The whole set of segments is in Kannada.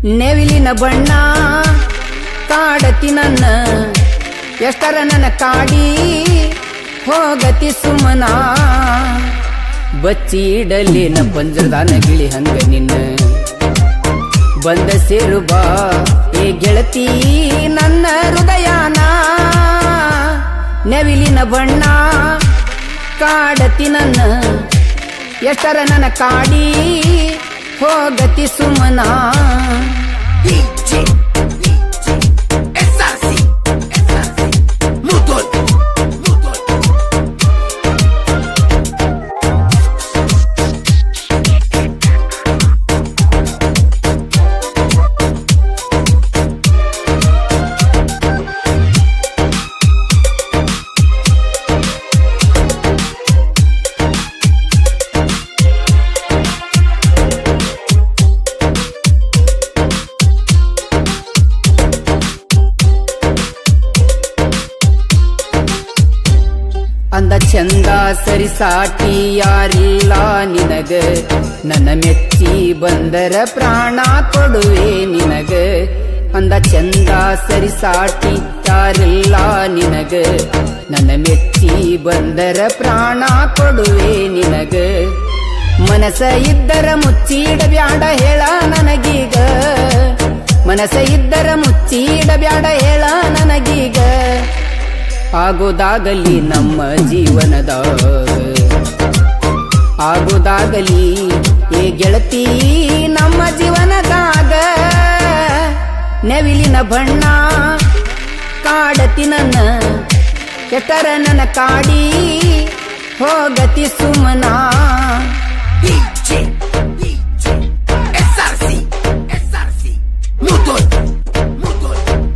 ನೆವಿಲಿನ ಬಣ್ಣ ಕಾಡತಿ ನನ್ನ ಎಷ್ಟರ ನನ್ನ ಕಾಡಿ ಹೋಗತಿ ಸುಮನ ಬಚ್ಚಿ ಇಡಲೇನ ಪಂಜರದಾನ ಗಿಳಿ ಹಂಗ ನಿನ್ನ ಬಂದ ಸೇರು ಬಾ ಏ ಗೆಳತಿ ನನ್ನ ಹೃದಯನ ನೆವಿಲಿನ ಬಣ್ಣ ಕಾಡತಿ ನನ್ನ ಎಷ್ಟರ ನನ್ನ ಕಾಡಿ ಹೋಗತಿ Sumana DJ, DJ, SRC, SRC, Mudol, Mudol. ಅಂದ ಚಂದ ಸರಿ ಸಾಟಿ ಯಾರಿಲ್ಲ ನಿನಗ ನನ್ನ ಮೆಚ್ಚಿ ಬಂದರ ಪ್ರಾಣ ಕೊಡುವೆ ನಿನಗ ಅಂದ ಚಂದ ಸರಿ ಸಾಟಿ ಯಾರಿಲ್ಲ ನಿನಗ ನನ್ನ ಮೆಚ್ಚಿ ಬಂದರ ಪ್ರಾಣ ಕೊಡುವೆ ನಿನಗ ಮನಸ ಇದ್ದರ ಮುಚ್ಚಿಡಬ್ಯಾಡ ಹೇಳ ನನಗೀಗ ಮನಸ ಇದ್ದರ ಮುಚ್ಚಿಡಬ್ಯಾಡ ಹೇಳ ನನಗೀಗ ಆಗೋದಾಗಲಿ ನಮ್ಮ ಜೀವನದ ಆಗೋದಾಗಲಿ ಏ ಗೆಳತಿ ನಮ್ಮ ಜೀವನದಾಗ ನೆವಿಲಿನ ಬಣ್ಣ ಕಾಡತಿ ನನ್ನ ಎಟರ ನನ್ನ ಕಾಡಿ ಹೋಗತಿ Sumana DJ, DJ, SRC, SRC, Mudol, Mudol.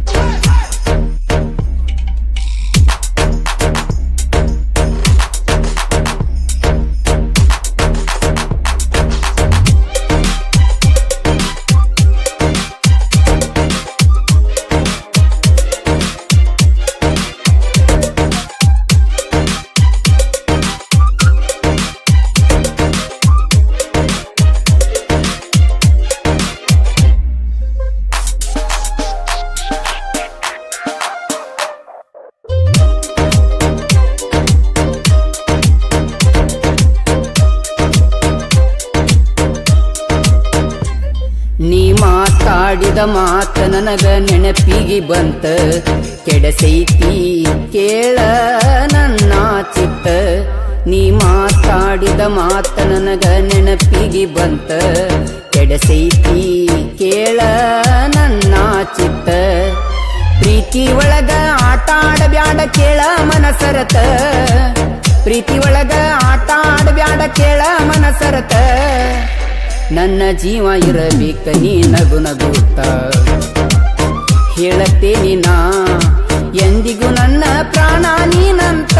ನೀ ಮಾತಾಡಿದ ಮಾತ ನನಗ ನೆನಪಿಗೆ ಬಂತ ಕೆಡಸೈತಿ ಕೇಳ ನನ್ನ ಚಿತ್ತ ನೀ ಮಾತಾಡಿದ ಮಾತ ನನಗ ನೆನಪಿಗೆ ಬಂತ ಕೆಡಸೈತಿ ಕೇಳ ನನ್ನ ಚಿತ್ತ ಪ್ರೀತಿ ಒಳಗ ಆಟ ಆಡಬ್ಯಾಡ ಕೇಳ ಮನಸರತ ಪ್ರೀತಿ ಒಳಗ ಆಟ ಆಡಬ್ಯಾಡ ಕೇಳ ಮನಸರತ ನನ್ನ ಜೀವ ಇರಬೇಕ ನೀ ನಗು ನಗುತ್ತ ಹೇಳತ್ತೇನಿ ನಾ ಎಂದಿಗೂ ನನ್ನ ಪ್ರಾಣ ನೀನಂತ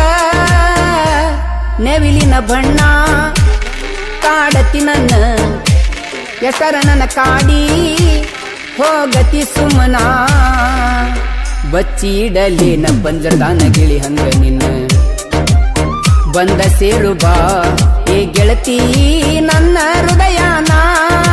ನೆವಿಲಿನ ಬಣ್ಣ ಕಾಡತಿ ನನ್ನ ಎಸರ ನನ್ನ ಕಾಡಿ ಹೋಗತಿ ಸುಮನ ಬಚ್ಚಿ ಇಡಲೇನ ಪಂಜರದಾನ ಗಿಳಿ ಹಂಗ ನಿನ್ನ ಬಂದ ಸೇರು ಬಾ ಏ ಗೆಳತಿ ನನ್ನ ಹೃದಯನ